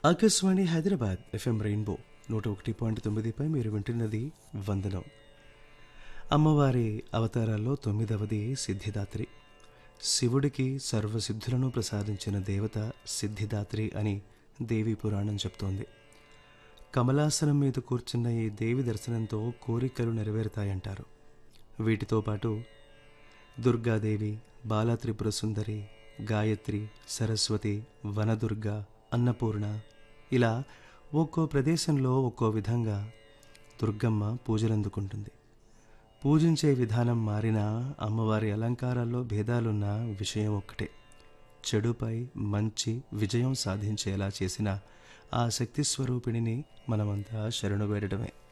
Akashvani Hyderabad FM rainbow నూట ఒకటి point తొమ్మిదిపై మీరు వింటున్నది వందనం అమ్మవారి అవతారాల్లో తొమ్మిదవది సిద్ధిదాత్రి శివుడికి సర్వసిద్ధులను ప్రసాదించిన దేవత సిద్ధిదాత్రి అని దేవి పురాణం చెప్తోంది కమలాసనం మీద కూర్చున్న ఈ దేవి దర్శనంతో కోరికలు నెరవేరుతాయంటారు వీటితో పాటు దుర్గాదేవి బాలా త్రిపుర సుందరి గాయత్రి సరస్వతి వనదుర్గ అన్నపూర్ణ ఇలా ఒక్కో ప్రదేశంలో ఒక్కో విధంగా దుర్గమ్మ పూజలందుకుంటుంది పూజించే విధానం మారినా అమ్మవారి అలంకారాల్లో భేదాలున్న విషయం ఒక్కటే చెడుపై మంచి విజయం సాధించేలా చేసిన ఆ శక్తి స్వరూపిణిని మనమంతా శరణు వేడటమే